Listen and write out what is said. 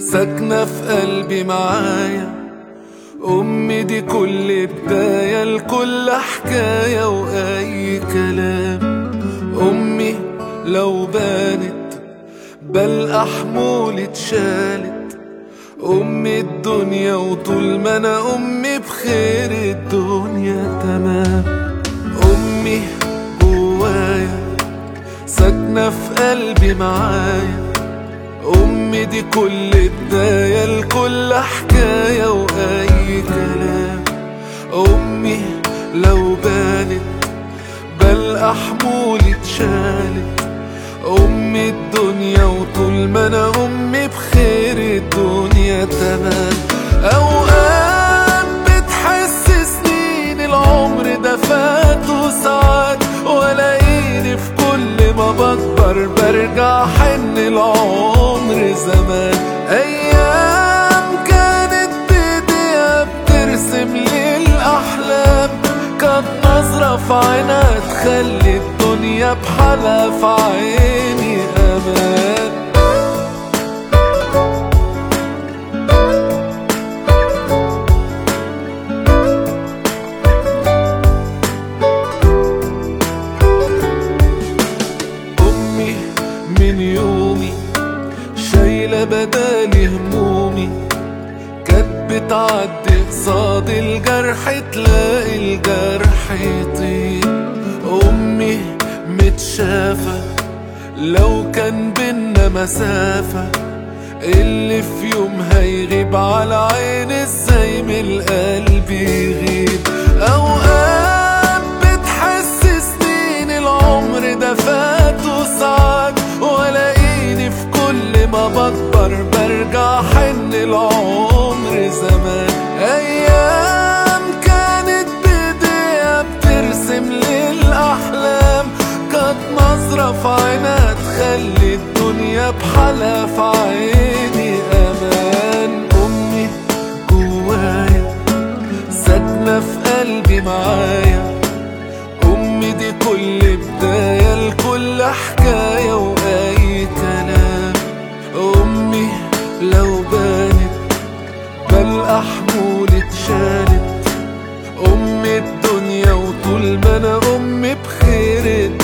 ساكنة في قلبي معايا أمي دي كل بداية لكل حكاية وأي كلام أمي لو بانت بلقى حمولي اتشالت أمي الدنيا وطول ما أنا أمي بخير الدنيا تمام أمي جوايا ساكنة في قلبي معايا أمي دي كل بداية لكل حكاية وأي كلام أمي لو بانت بلقى حمولي اتشالت أمي الدنيا وطول ما أنا أمي بخير الدنيا تمام أوقات بتحس سنين العمر ده فات وساعات ولاقيني في كل ما بكبر برجع حن العمر زمان أيام كانت بإيديها بترسم لي الأحلام كانت نظرة في عينها تخلي الدنيا بحالها في عيني أمان أمي من يومي شايلة بدالي همومي كانت بتعدي قصاد الجرح تلاقي الجرح يطير أمي متشافة لو كان بينا مسافة اللي في يوم هيغيب على عين ازاي من القلب يغيب أوقات بتحس سنين العمر ده فات وساعات ولاقيني في كل ما بكبر برجع حن العمر زمان أيام كانت بإيديها بترسم لي الأحلام كانت نظرة في عينها تخلي الدنيا بحالها في عيني أمان أمي جوايا ساكنة في قلبي معايا أمي دي كل بداية لكل حكاية وأي كلام أمي لو بانت بلقى حمولي اتشالت أمي الدنيا وطول ما أنا أمي بخير